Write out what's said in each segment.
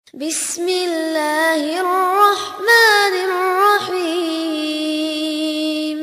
بسم الله الرحمن الرحيم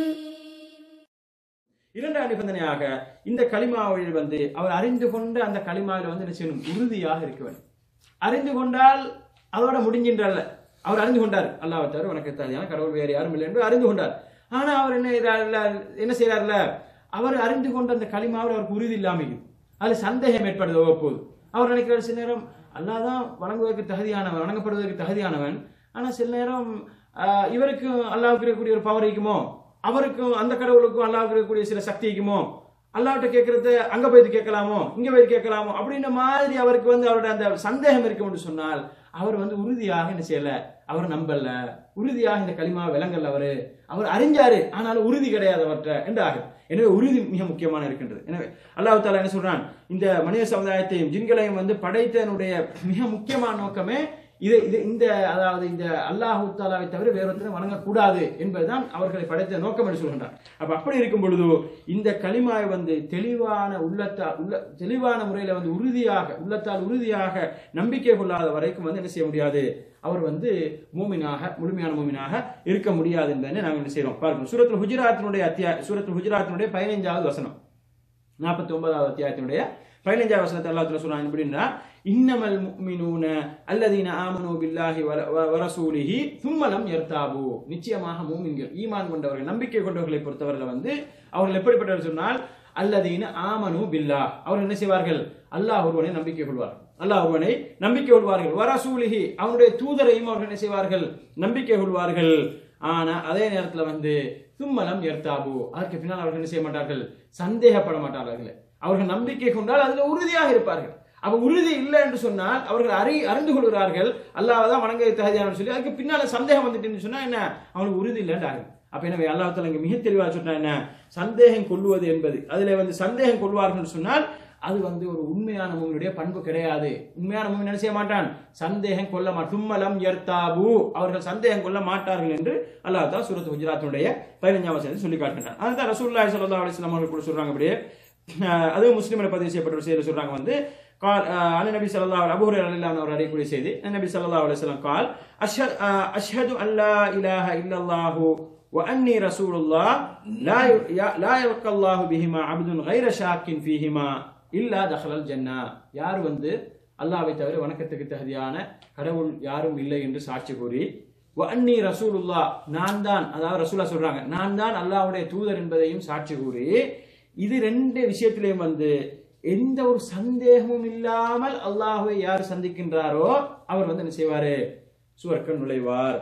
இரண்டாம் நிபந்தனையாக இந்த களிமாவில் வந்து அவர் அறிந்து கொண்டு அந்த களிமாவில் வந்து என்ன செய்யணும் உறுதியாக இருக்க வேண்டும் அறிந்து கொண்டால் அதோட முடிஞ்சின்றல்ல அவர் அறிந்து கொண்டார் அல்லாஹ் தவிர உனக்கு தகுதியான கடவுள் வேறு யாரும் இல்லை என்று அறிந்து கொண்டார் ஆனா அவர் என்ன செய்றாருல்ல என்ன செய்யறாருல அவர் அறிந்து கொண்ட அந்த களிமாவில் அவருக்கு உறுதி இல்லாமல் அதுல சந்தேகம் ஏற்படுது அவ்வப்போது அவர் நினைக்கிற சில நேரம் அல்லாஹ் தான் வணங்குவதற்கு தகுதியானவன் வணங்கப்படுவதற்கு தகுதியானவன் ஆனா சில நேரம் ஆஹ், இவருக்கும் அல்லாவுக்கு இருக்கக்கூடிய ஒரு பவர் இருக்குமோ அவருக்கும் அந்த கடவுளுக்கும் அல்லாவுக்கு இருக்கக்கூடிய சில சக்தி இருக்குமோ அல்லாஹ்ட்ட கேட்கறது அங்க போய் கேட்கலாமோ இங்க போய் கேட்கலாமோ அப்படின்ற மாதிரி அவருக்கு வந்து அவரோட அந்த சந்தேகம் இருக்கும் என்று சொன்னால் அவர் வந்து உறுதியாக என்ன செய்யல அவர் நம்பல உறுதியாக இந்த களிமா விளங்கல அவரு அவர் அறிஞ்சாரு ஆனாலும் உறுதி கிடையாது அவர்கிட்ட என்றாகும் எனவே உறுதி மிக முக்கியமான இருக்கின்றது எனவே அல்லாஹ் தாலா என்ன சொல்றான் இந்த மனித சமுதாயத்தையும் ஜின்களையும் வந்து படைத்தனுடைய மிக முக்கியமான நோக்கமே இது இது இந்த அதாவது இந்த அல்லாஹு தாலாவை தவிர வேறொருத்தரை வணங்கக்கூடாது என்பதுதான் அவர்களை படைத்த நோக்கம் என்று சொல்கின்றார் அப்ப அப்படி இருக்கும் பொழுது இந்த களிமாய் வந்து தெளிவான உள்ளத்தால் உள்ள தெளிவான முறையில வந்து உறுதியாக உள்ளத்தால் உறுதியாக நம்பிக்கை கொள்ளாத வரைக்கும் வந்து என்ன செய்ய முடியாது அவர் வந்து மூமினாக முழுமையான மூமினாக இருக்க முடியாது என்பதை நாங்கள் என்ன செய்யறோம் பார்க்கணும் சூரத்துல் ஹுஜராத்தினுடைய அத்தியாய சூரத்துல் ஹுஜராத்தினுடைய பதினைஞ்சாவது வசனம் நாற்பத்தி ஒன்பதாவது அத்தியாயத்தினுடைய பதினைஞ்சாவது வசனத்தை அல்லாஹ் சொல்றாங்க எப்படின்னா இன்னமல் முஃமினூன அல்லதீன ஆமனு பில்லாஹி வர- வ- வரசூலிஹி தும்மலம் யர்தாபு நிச்சயமாக மூமின்கள் ஈமான் கொண்டவர்கள் நம்பிக்கை கொண்டவர்களை பொறுத்தவரையில் வந்து அவர்கள் எப்படிப்பட்டவர் சொன்னால் அல்லதீன ஆமனு பில்லா அவர்கள் என்ன செய்வார்கள் அல்லாஹ் ஒருவனை நம்பிக்கை கொள்வார்கள் அல்லாஹ் ஒருவனை நம்பிக்கை கொள்வார்கள் வரசூலிஹி அவனுடைய தூதரையும் அவர்கள் என்ன செய்வார்கள் நம்பிக்கை கொள்வார்கள் ஆனா அதே நேரத்துல வந்து தும்மலம் எர்த்தாபு அதற்கு பின்னால் அவர்கள் என்ன செய்ய மாட்டார்கள் சந்தேகப்பட மாட்டார்கள் அவர்கள் நம்பிக்கை கொண்டால் அதுல உறுதியாக இருப்பார்கள் அப்ப உறுதி இல்லை என்று சொன்னால் அவர்கள் அறி அறிந்து கொள்கிறார்கள் அல்லாஹ் தான் வணங்க தகுதியான சொல்லி அதுக்கு பின்னால சந்தேகம் வந்துட்டுன்னு சொன்னா என்ன அவனுக்கு உறுதி இல்லைன்னு ஆகும் அப்ப எனவே அல்லாஹ் தாலா இங்க மிக தெளிவாக சொன்னா என்ன சந்தேகம் கொள்வது என்பது அதுல வந்து சந்தேகம் கொள்வார்கள் சொன்னால் அது வந்து ஒரு உண்மையான மூமியுடைய பண்பு கிடையாது உண்மையான மூமி என்ன செய்ய மாட்டான் சந்தேகம் கொள்ள மாட்டான் தும்மலம் யர்த்தாபு அவர்கள் சந்தேகம் கொள்ள மாட்டார்கள் என்று அல்லாஹ் தான் சூரத் குஜராத்தினுடைய பதினஞ்சாம் வசனத்தில் சொல்லி காட்டுகிறார் அதுதான் ரசூல்லாய் ஸல்லல்லாஹு அலைஹி வஸல்லம் அவர்கள் கூட சொல்றாங்க அப்படியே அஹ் அதுவும் முஸ்லிமில் பதிவு செய்யப்பட்ட ஒரு செய்தி சொல்றாங்க வந்து கால் அன் நபி ஸல்லல்லாஹு அலைஹி அபூ ஹுரைரா ரலியல்லாஹு அன்ஹு அவர் அறியக்கூடிய செய்தி அன் நபி ஸல்லல்லாஹு அலைஹி வஸல்லம் கால் அஷ்ஹது அஷ்ஹது அல்லா இலாஹ இல்லல்லாஹு وأني رسول الله لا ي- لا يلقى الله بهما عبد غير شاك فيهما இல்லா தஹலல் ஜன்னா யார் வந்து அல்லாஹ்வை தவிர வணக்கத்துக்கு தகுதியான கடவுள் யாரும் இல்லை என்று சாட்சி கூறி வன்னி ரசூலுல்லா நான் தான் அதாவது ரசூலா சொல்றாங்க நான் தான் அல்லாஹ்வுடைய தூதர் என்பதையும் சாட்சி கூறி இது ரெண்டு விஷயத்திலையும் வந்து எந்த ஒரு சந்தேகமும் இல்லாமல் அல்லாஹ்வை யார் சந்திக்கின்றாரோ அவர் வந்து என்ன செய்வாரு சுவர்க்கம் நுழைவார்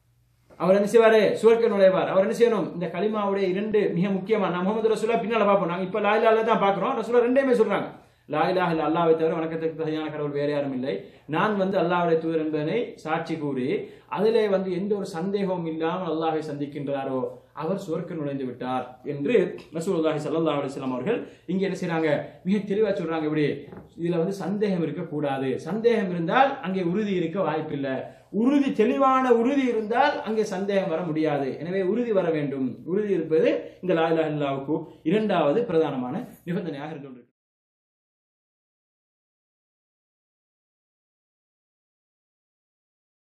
அவர் என்ன செய்வாரு சுவர்க்க நுழைவார் அவர் என்ன செய்யணும் இந்த கலிமாவுடைய இரண்டு மிக முக்கியமான நான் முகமது ரசூலா பின்னால பார்ப்போம் நாங்க இப்ப லாயிலால தான் பார்க்கிறோம் ரசூலா ரெண்டையுமே சொல்றாங்க லாயிலாக இல்ல அல்லாவை தவிர வணக்கத்துக்கு தகுதியான கடவுள் வேற யாரும் இல்லை நான் வந்து அல்லாஹ்வுடைய தூதர் என்பதனை சாட்சி கூறி அதிலே வந்து எந்த ஒரு சந்தேகமும் இல்லாமல் அல்லாஹை சந்திக்கின்றாரோ அவர் சுவர்க்க நுழைந்து விட்டார் என்று ரசூலுல்லாஹி ஸல்லல்லாஹு அலைஹி வஸல்லம் அவர்கள் இங்க என்ன செய்றாங்க மிக தெளிவா சொல்றாங்க இப்படி இதுல வந்து சந்தேகம் இருக்க கூடாது சந்தேகம் இருந்தால் அங்கே உறுதி இருக்க வாய்ப்பில்லை உறுதி தெளிவான உறுதி இருந்தால் அங்கே சந்தேகம் வர முடியாது எனவே உறுதி வர வேண்டும் உறுதி இருப்பது இந்த லாயிலா இல்லாவுக்கு இரண்டாவது பிரதானமான நிபந்தனையாக இருந்து கொண்டிருக்கிறது